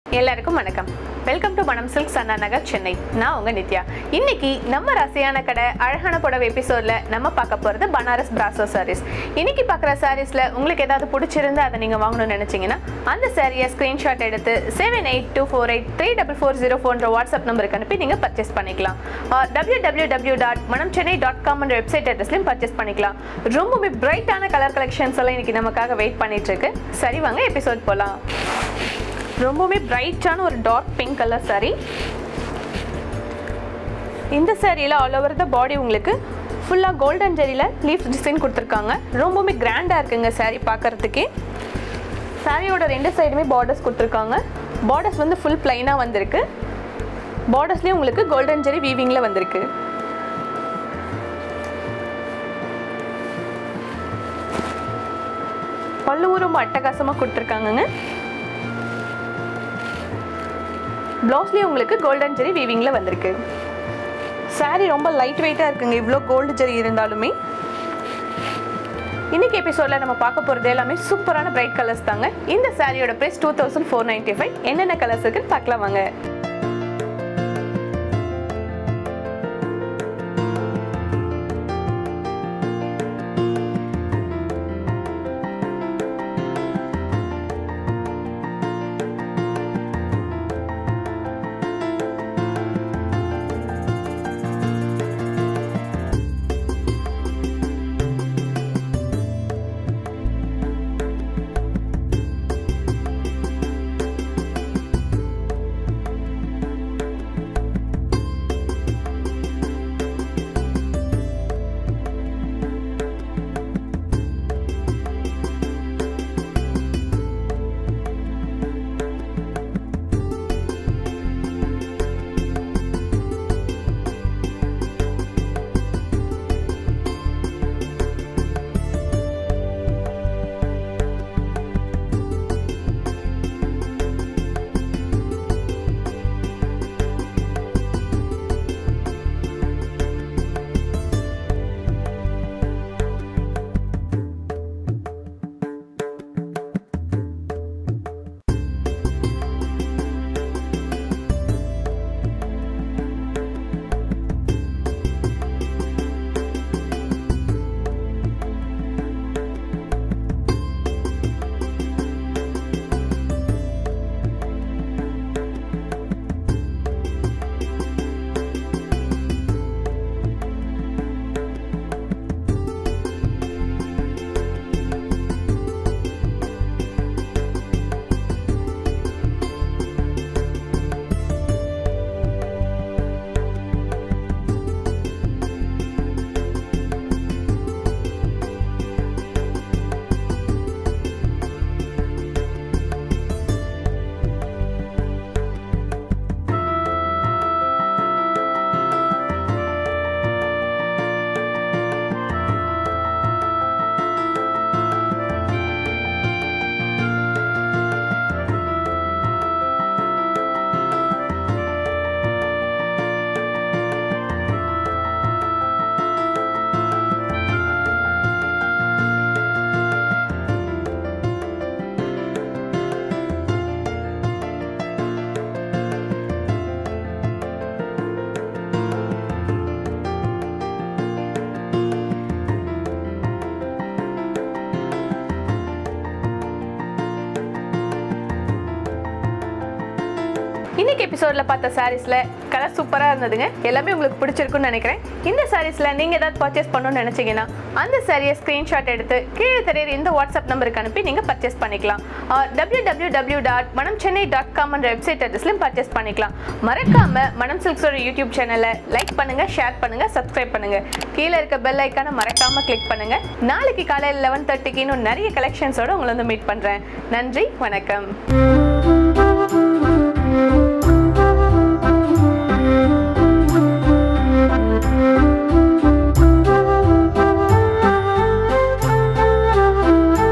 எல்லாருக்கும் வணக்கம் welcome to Manam silk Anna Nagar Chennai நான் உங்க நித்யா இன்னைக்கு நம்ம ரசியான கடை அழகான புடவை எபிசோட்ல நம்ம பார்க்க போறது பனாரஸ் பிராசோ சாரீஸ் இன்னைக்கு பார்க்குற சாரீஸ்ல உங்களுக்கு ஏதாவது பிடிச்சிருந்து அதை நீங்க வாங்கணும்னு நினைச்சீங்கன்னா அந்த சாரியை ஸ்கிரீன்ஷாட் எடுத்து seven eight two four eight three double four zero ஃபோன்ற வாட்ஸ்அப் நம்பருக்கு அனுப்பி நீங்க பர்ச்சேஸ் பண்ணிக்கலாம் W W W dot Manam Chennai dot காம்ன்ற வெப்சைட் அட்ரஸ்லையும் பர்ச்சேஸ் பண்ணிக்கலாம் ரொம்பவே பிரைட்டான கலர் கலெக்ஷன்ஸ் எல்லாம் இன்னைக்கு நமக்காக வெயிட் பண்ணிட்டு இருக்கு சரி வாங்க எபிசோட் போலாம் ரொம்பவே பிரைட்டான ஒரு டார்க் பிங்க் கலர் saree இந்த சாரியில் ஆல் ஓவர் த பாடி உங்களுக்கு ஃபுல்லாக கோல்டன் ஜெரியில் லீஃப் டிசைன் கொடுத்துருக்காங்க ரொம்பவுமே கிராண்டாக இருக்குங்க saree பார்க்கறதுக்கே சாரியோட ரெண்டு சைடுமே பார்டர்ஸ் கொடுத்துருக்காங்க பார்டர்ஸ் வந்து ஃபுல் பிளைனாக வந்திருக்கு பார்டர்ஸ்லேயும் உங்களுக்கு கோல்டன் ஜெரி வீவிங்கில் வந்திருக்கு பல்லுவும் ரொம்ப அட்டகாசமாக கொடுத்துருக்காங்கங்க ப்ளவுஸ்லேயும் உங்களுக்கு கோல்டன் ஜெரி வீவிங்கில் வந்திருக்கு saree ரொம்ப லைட் வெயிட்டாக இருக்குங்க இவ்வளோ கோல்டு ஜெரி இருந்தாலுமே இன்னைக்கு எபிசோடில் நம்ம பார்க்க போகிறது எல்லாமே சூப்பரான பிரைட் கலர்ஸ் தாங்க இந்த சாரியோட price two thousand four ninety five என்னென்ன கலர்ஸ் இருக்குன்னு பார்க்கலாம் வாங்க இன்னைக்கு எபிசோடில் பார்த்த சாரீஸில் கலர் சூப்பராக இருந்ததுங்க எல்லாமே உங்களுக்கு பிடிச்சிருக்குன்னு நினைக்கிறேன் இந்த சாரீஸில் நீங்கள் ஏதாவது பர்ச்சேஸ் பண்ணணும்னு நினச்சிங்கன்னா அந்த சாரியை ஸ்க்ரீன்ஷாட் எடுத்து கீழே தெரியுற இந்த வாட்ஸ்அப் நம்பருக்கு அனுப்பி நீங்கள் பர்ச்சேஸ் பண்ணிக்கலாம் W W W dot Manam Chennai dot காம்ன்ற வெப்சைட் அட்ரஸ்லையும் பர்ச்சேஸ் பண்ணிக்கலாம் மறக்காம மனம் சில்க்ஸோட யூடியூப் சேனலை லைக் பண்ணுங்க ஷேர் பண்ணுங்க சப்ஸ்கிரைப் பண்ணுங்க கீழே இருக்க பெல் ஐக்கானை மறக்காம கிளிக் பண்ணுங்க நாளைக்கு காலையில் லெவன் தேர்ட்டிக்கு இன்னும் நிறைய கலெக்ஷன்ஸோட உங்களை வந்து மீட் பண்ணுறேன் நன்றி வணக்கம்